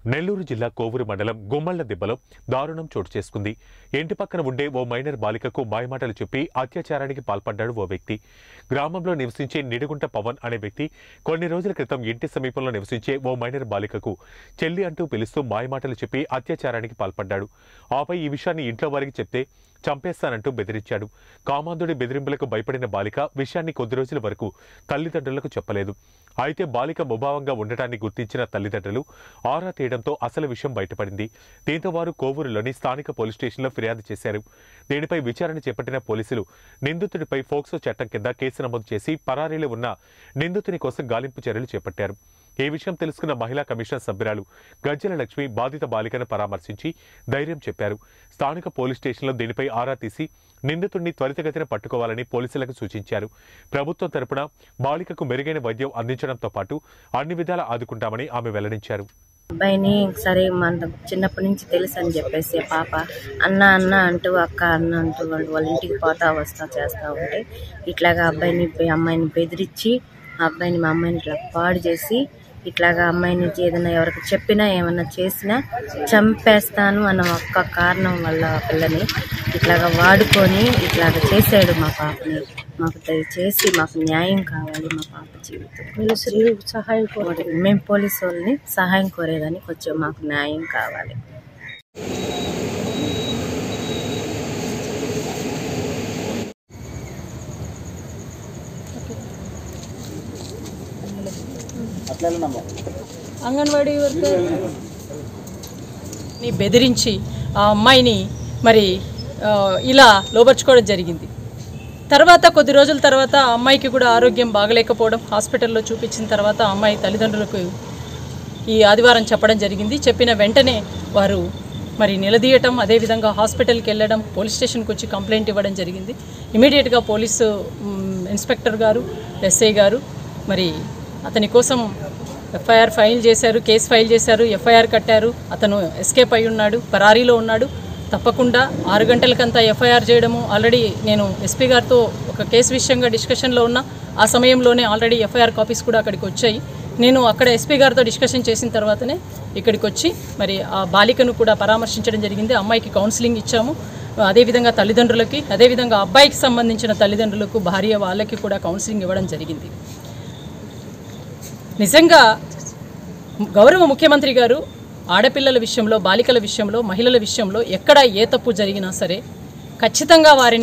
నెల్లూరు జిల్లా కోవూరు మండలం గుమ్మళ్ల దిబ్బలో దారుణం చోటు చేసుకుంది ఇంటి పక్కన ఉండే ఓ మైనర్ బాలికకు మాయమాటలు చెప్పి అత్యాచారానికి పాల్పడ్డాడు ఓ వ్యక్తి గ్రామంలో నివసించే నిడుగుంట పవన్ అనే వ్యక్తి కొన్ని రోజుల క్రితం ఇంటి సమీపంలో నివసించే ఓ మైనర్ బాలికకు చెల్లి అంటూ పిలుస్తూ మాయమాటలు చెప్పి అత్యాచారానికి పాల్పడ్డాడు ఆపై ఈ విషయాన్ని ఇంట్లో వారికి చెప్తే చంపేస్తానంటూ బెదిరించాడు కామాంధుడి బెదిరింపులకు భయపడిన బాలిక విషయాన్ని కొద్ది రోజుల వరకు తల్లిదండ్రులకు చెప్పలేదు అయితే బాలిక ముభావంగా ఉండటాన్ని గుర్తించిన తల్లిదండ్రులు ఆరా తీయడంతో అసలు విషయం బయటపడింది దీంతో వారు కోవూరులోని స్థానిక పోలీస్ స్టేషన్లో ఫిర్యాదు చేశారు దీనిపై విచారణ చేపట్టిన పోలీసులు నిందితుడిపై ఫోక్సో చట్టం కింద కేసు నమోదు చేసి పరారీలో ఉన్న నిందితుని కోసం గాలింపు చర్యలు చేపట్టారు ఈ విషయం తెలుసుకున్న మహిళా కమిషన్ సభ్యురాలు గజ్జల లక్ష్మి బాధిత బాలికను పరామర్శించి ధైర్యం చెప్పారు స్థానిక పోలీస్ స్టేషన్లో దీనిపై ఆరా తీసి నిందితుడిని త్వరితగతిన పట్టుకోవాలని పోలీసులకు సూచించారు ప్రభుత్వం తరపున బాలికకు మెరుగైన వైద్యం అందించడంతో పాటు అన్ని విధాలా ఆదుకుంటామని ఆమె వెల్లడించారు అబ్బాయిని సరే మన చిన్నప్పటి నుంచి తెలుసు అని చెప్పేసి ఆ పాప అన్న అన్న అంటూ అక్క అన్న అంటూ వాళ్ళు వాళ్ళ ఇంటికి పోతా వస్తా చేస్తూ ఉంటే ఇట్లాగా అబ్బాయిని బె- అమ్మాయిని బెదిరించి ఆ అబ్బాయిని మా అమ్మాయిని ఇట్లా పాడు చేసి ఇట్లాగా అమ్మాయిని ఏదైనా ఎవరికి చెప్పినా ఏమన్నా చేసినా చంపేస్తాను అన్న ఒక్క కారణం వల్ల ఆ పిల్లని ఇట్లాగా వాడుకొని ఇట్లాగా చేసాడు మా పాపని మాకు దయచేసి మాకు న్యాయం కావాలి మా పాప జీవితం సహాయం కోరే మేము పోలీసు వాళ్ళని సహాయం కోరేదానికి కొంచెం మాకు న్యాయం కావాలి అంగన్వాడీ వర్కర్ ని బెదిరించి ఆ అమ్మాయిని మరి ఆ, ఇలా లోపరుచుకోవడం జరిగింది తర్వాత కొద్ది రోజుల తర్వాత ఆ అమ్మాయికి కూడా ఆరోగ్యం బాగలేకపోవడం హాస్పిటల్లో చూపించిన తర్వాత ఆ అమ్మాయి తల్లిదండ్రులకు ఈ ఆదివారం చెప్పడం జరిగింది చెప్పిన వెంటనే వారు మరి నిలదీయటం అదేవిధంగా హాస్పిటల్కి వెళ్ళడం పోలీస్ స్టేషన్కి వచ్చి కంప్లైంట్ ఇవ్వడం జరిగింది ఇమీడియట్గా పోలీసు మ్, ఇన్స్పెక్టర్ గారు ఎస్ఐ గారు మరి అతని కోసం ఎఫ్ఐఆర్ ఫైల్ చేశారు కేసు ఫైల్ చేశారు ఎఫ్ఐఆర్ కట్టారు అతను ఎస్కేప్ అయి ఉన్నాడు పరారీలో ఉన్నాడు తప్పకుండా ఆరు గంటలకంతా ఎఫ్ఐఆర్ చేయడము ఆల్రెడీ నేను ఎస్పీ గారితో ఒక కేసు విషయంగా డిస్కషన్లో ఉన్నా ఆ సమయంలోనే ఆల్రెడీ ఎఫ్ఐఆర్ కాపీస్ కూడా అక్కడికి వచ్చాయి నేను అక్కడ ఎస్పీ గారితో డిస్కషన్ చేసిన తర్వాతనే ఇక్కడికి వచ్చి మరి ఆ బాలికను కూడా పరామర్శించడం జరిగింది అమ్మాయికి కౌన్సిలింగ్ ఇచ్చాము అదేవిధంగా తల్లిదండ్రులకి అదేవిధంగా అబ్బాయికి సంబంధించిన తల్లిదండ్రులకు భార్య వాళ్ళకి కూడా కౌన్సిలింగ్ ఇవ్వడం జరిగింది నిజంగా గౌరవ ముఖ్యమంత్రి గారు ఆడపిల్లల విషయంలో బాలికల విషయంలో మహిళల విషయంలో ఎక్కడ ఏ తప్పు జరిగినా సరే ఖచ్చితంగా వారిని